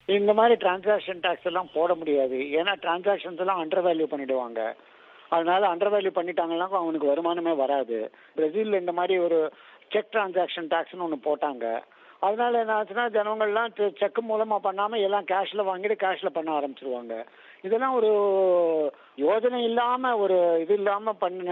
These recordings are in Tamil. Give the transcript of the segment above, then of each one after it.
இந்த மாதிரி டிரான்சாக்ஷன் டாக்ஸ் எல்லாம் போட முடியாது ஏன்னா டிரான்சாக்ஷன்ஸ் எல்லாம் அண்டர் வேல்யூ பண்ணிடுவாங்க அதனால அண்டர் வேல்யூ பண்ணிட்டாங்கன்னா அவனுக்கு வருமானமே வராது பிரேசில்ல இந்த மாதிரி ஒரு செக் டிரான்சாக்ஷன் டாக்ஸ்னு ஒன்று போட்டாங்க அதனால என்ன ஆச்சுன்னா ஜனங்கள்லாம் செக் மூலமா பண்ணாம எல்லாம் கேஷ்ல வாங்கிட்டு கேஷ்ல பண்ண ஆரம்பிச்சிருவாங்க இதெல்லாம் ஒரு யோஜனை இல்லாம ஒரு இது இல்லாம பண்ண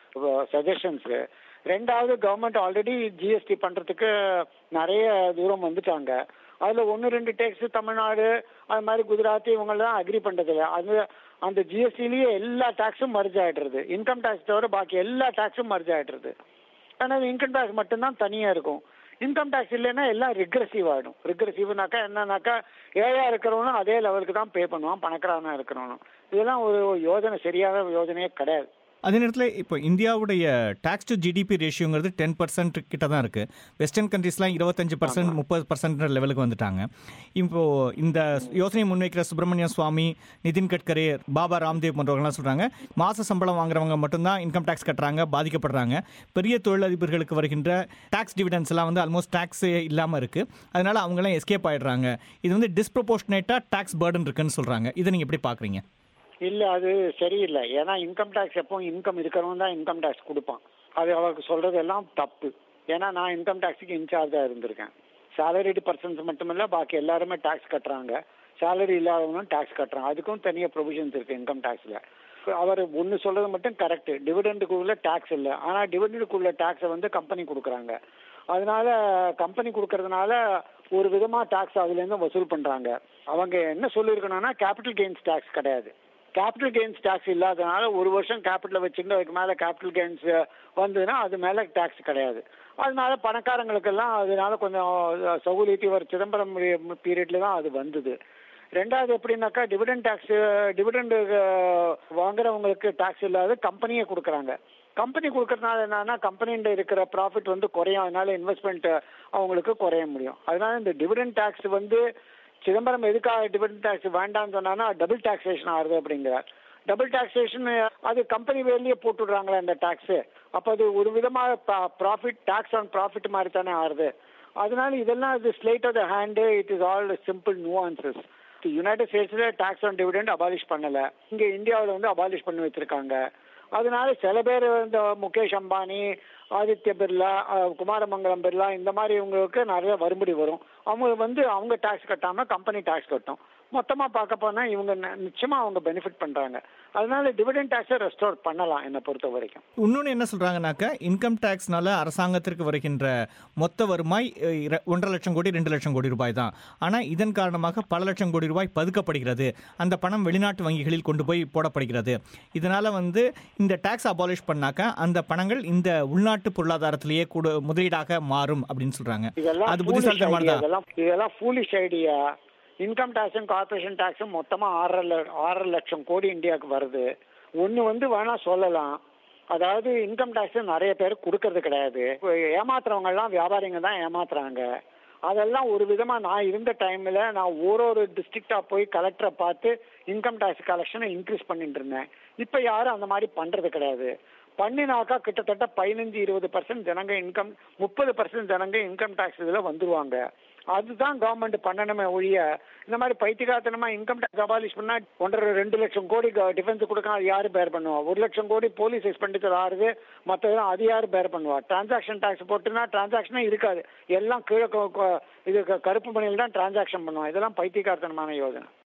சஜஷன்ஸ் ரெண்டாவது கவர்மெண்ட் ஆல்ரெடி ஜிஎஸ்டி பண்றதுக்கு நிறைய தூரம் வந்துட்டாங்க அதுல ஒன்று ரெண்டு டேக்ஸ் தமிழ்நாடு அது மாதிரி குஜராத் இவங்கெல்லாம் அக்ரி பண்றதில்ல அது அந்த ஜிஎஸ்டிலேயே எல்லா டாக்ஸும் மர்ஜ் ஆயிடுறது இன்கம் டேக்ஸ் தவிர பாக்கி எல்லா டாக்ஸும் மர்ஜ் ஆயிடுறது ஆனால் இன்கம் டேக்ஸ் மட்டும்தான் தனியாக இருக்கும் இன்கம் டேக்ஸ் இல்லைன்னா எல்லாம் ரிக்ரெசிவ் ஆகிடும் ரிக்ரெசிவ்னாக்கா என்னன்னாக்கா ஏழா இருக்கிறவனும் அதே லெவலுக்கு தான் பே பண்ணுவான் பணக்காரனா இருக்கிறவனும் இதெல்லாம் ஒரு யோஜனை சரியான யோஜனையே கிடையாது அதே நேரத்தில் இப்போ இந்தியாவுடைய டாக்ஸ் டு ஜிடிபி ரேஷியோங்கிறது டென் பர்சன்ட் கிட்ட தான் இருக்குது வெஸ்டர்ன் கண்ட்ரீஸ்லாம் இருபத்தஞ்சு பர்சன்ட் முப்பது பர்சன்ட் லெவலுக்கு வந்துட்டாங்க இப்போ இந்த யோசனையை முன்வைக்கிற சுப்பிரமணிய சுவாமி நிதின் கட்கரி பாபா ராம்தேவ் போன்றவங்கலாம் சொல்கிறாங்க மாத சம்பளம் வாங்குறவங்க மட்டும்தான் இன்கம் டேக்ஸ் கட்டுறாங்க பாதிக்கப்படுறாங்க பெரிய தொழிலதிபர்களுக்கு வருகின்ற டாக்ஸ் டிவிடன்ஸ் எல்லாம் வந்து ஆல்மோஸ்ட் டேக்ஸே இல்லாமல் இருக்குது அதனால அவங்களாம் எஸ்கேப் ஆயிடுறாங்க இது வந்து டிஸ்ப்ரொபோர்ஷனேட்டாக டாக்ஸ் பேர்டன் இருக்குன்னு சொல்கிறாங்க இதை நீங்கள் எப்படி பார்க்குறீங்க இல்ல அது சரியில்லை ஏன்னா இன்கம் டேக்ஸ் எப்போ இன்கம் இருக்கிறவன் தான் இன்கம் டேக்ஸ் கொடுப்பான் அது அவருக்கு சொல்றது எல்லாம் தப்பு ஏன்னா நான் இன்கம் டேக்ஸுக்கு இன்சார்ஜா இருந்திருக்கேன் சேலரிடு பர்சன்ஸ் மட்டுமில்ல பாக்கி எல்லாருமே டேக்ஸ் கட்டுறாங்க சேலரி இல்லாதவங்களும் டேக்ஸ் கட்டுறாங்க அதுக்கும் தனியாக ப்ரொவிஷன்ஸ் இருக்கு இன்கம் டேக்ஸ்ல அவர் ஒன்று சொல்றது மட்டும் கரெக்ட் டிவிடெண்டுக்குள்ள டேக்ஸ் இல்லை ஆனால் டிவிடெண்டுக்குள்ள டேக்ஸை வந்து கம்பெனி கொடுக்குறாங்க அதனால கம்பெனி கொடுக்கறதுனால ஒரு விதமா டாக்ஸ் அதுலேருந்து வசூல் பண்றாங்க அவங்க என்ன சொல்லியிருக்கணும்னா கேபிட்டல் கெயின்ஸ் டேக்ஸ் கிடையாது கேபிட்டல் கெயின்ஸ் டேக்ஸ் இல்லாதனால ஒரு வருஷம் கேபிட்டல் வச்சுட்டு அதுக்கு மேலே கேபிட்டல் கெயின்ஸ் வந்ததுன்னா அது மேலே டேக்ஸ் கிடையாது அதனால பணக்காரங்களுக்கெல்லாம் அதனால கொஞ்சம் சௌகரியத்தை ஒரு சிதம்பரம் பீரியட்ல தான் அது வந்தது ரெண்டாவது எப்படின்னாக்கா டிவிடெண்ட் டேக்ஸ் டிவிடெண்ட் வாங்குறவங்களுக்கு டேக்ஸ் இல்லாத கம்பெனியே கொடுக்குறாங்க கம்பெனி கொடுக்கறதுனால என்னன்னா கம்பெனின்ற இருக்கிற ப்ராஃபிட் வந்து குறையும் அதனால இன்வெஸ்ட்மெண்ட் அவங்களுக்கு குறைய முடியும் அதனால இந்த டிவிடெண்ட் டேக்ஸ் வந்து சிதம்பரம் எதுக்காக டிவிடெண்ட் டேக்ஸ் வேண்டாம்னு சொன்னான்னா டபுள் டாக்ஸேஷன் ஆகுது அப்படிங்கிறார் டபுள் டாக்ஸேஷன் அது கம்பெனி வேலையே போட்டுடுறாங்களே அந்த டேக்ஸ் அப்போ அது ஒரு விதமாக ப்ராஃபிட் டேக்ஸ் ஆன் ப்ராஃபிட் மாதிரி தானே ஆகுது அதனால இதெல்லாம் இது slate of the hand it is all simple nuances united ஸ்டேட்ஸ்ல டாக்ஸ் ஆன் டிவிடெண்ட் அபாலிஷ் பண்ணல இங்க இந்தியாவில் வந்து அபாலிஷ் பண்ணி வச்சிருக்காங்க அதனால சில பேர் இந்த முகேஷ் அம்பானி ஆதித்ய பிர்லா அஹ், குமாரமங்கலம் பிர்லா இந்த மாதிரி இவங்களுக்கு நிறைய வரும்படி வரும் அவங்க வந்து அவங்க டாக்ஸ் கட்டாம கம்பெனி டாக்ஸ் கட்டும் மொத்தமா பார்க்க போனா இவங்க ந- நிச்சயமா அவங்க பெனிஃபிட் பண்றாங்க அதனால டிவிடெண்ட் டாக்ஸை ரெஸ்டோர் பண்ணலாம் என்னை பொறுத்த வரைக்கும் இன்னொன்று என்ன சொல்கிறாங்கனாக்கா இன்கம் டேக்ஸ்னால அரசாங்கத்திற்கு வருகின்ற மொத்த வருமாய் அஹ், இர- ஒன்றரை லட்சம் கோடி ரெண்டு லட்சம் கோடி ரூபாய் தான் ஆனால் இதன் காரணமாக பல லட்சம் கோடி ரூபாய் பதுக்கப்படுகிறது அந்த பணம் வெளிநாட்டு வங்கிகளில் கொண்டு போய் போடப்படுகிறது இதனால் வந்து இந்த டேக்ஸ் அபாலிஷ் பண்ணாக்கா அந்த பணங்கள் இந்த உள்நாட்டு பொருளாதாரத்திலேயே கூட முதலீடாக மாறும் அப்படின்னு சொல்கிறாங்க இதெல்லாம் அது foolish புத்திசாலித்தனமானதா idea. இதெல்லாம் இதெல்லாம் ஃபூலிஷ் ஐடியா இன்கம் டேக்ஸும் கார்பரேஷன் டேக்ஸும் மொத்தமா ஆறரை ல- ஆறரை லட்சம் கோடி இந்தியாவுக்கு வருது ஒண்ணு வந்து வேணா சொல்லலாம் அதாவது இன்கம் டேக்ஸ் நிறைய பேர் கொடுக்கறது கிடையாது இப்ப ஏமாத்துறவங்க எல்லாம் வியாபாரிங்க தான் ஏமாத்துறாங்க அதெல்லாம் ஒரு விதமா நான் இருந்த டைம்ல நான் ஒரு ஒரு டிஸ்ட்ரிக்டா போய் கலெக்டரை பார்த்து இன்கம் டேக்ஸ் கலெக்ஷனை இன்க்ரீஸ் பண்ணிட்டு இருந்தேன் இப்ப யாரும் அந்த மாதிரி பண்றது கிடையாது பண்ணினாக்கா கிட்டத்தட்ட பதினஞ்சு இருபது பர்சன்ட் ஜனங்க இன்கம் முப்பது பர்சன்ட் ஜனங்க இன்கம் டேக்ஸ் இதுல வந்துருவாங்க அதுதான் கவர்மெண்ட் பண்ணணுமே ஒழிய இந்த மாதிரி பைத்தியகாத்தனமா இன்கம் டேக்ஸ் அபாலிஷ் பண்ணா ஒன்றரை ரெண்டு லட்சம் கோடி டிஃபென்ஸ் கொடுக்க அது யாரு பேர் பண்ணுவா ஒரு லட்சம் கோடி போலீஸ் எக்ஸ்பெண்டிச்சர் ஆறுது மற்றதெல்லாம் அது யாரு பேர் பண்ணுவா டிரான்சாக்ஷன் டேக்ஸ் போட்டுனா டிரான்சாக்ஷனே இருக்காது எல்லாம் கீழே கொ- கொ- இது க- கருப்பு பணியில் தான் டிரான்சாக்ஷன் பண்ணுவான் இதெல்லாம் பைத்தியகார்த்தனமான யோஜனை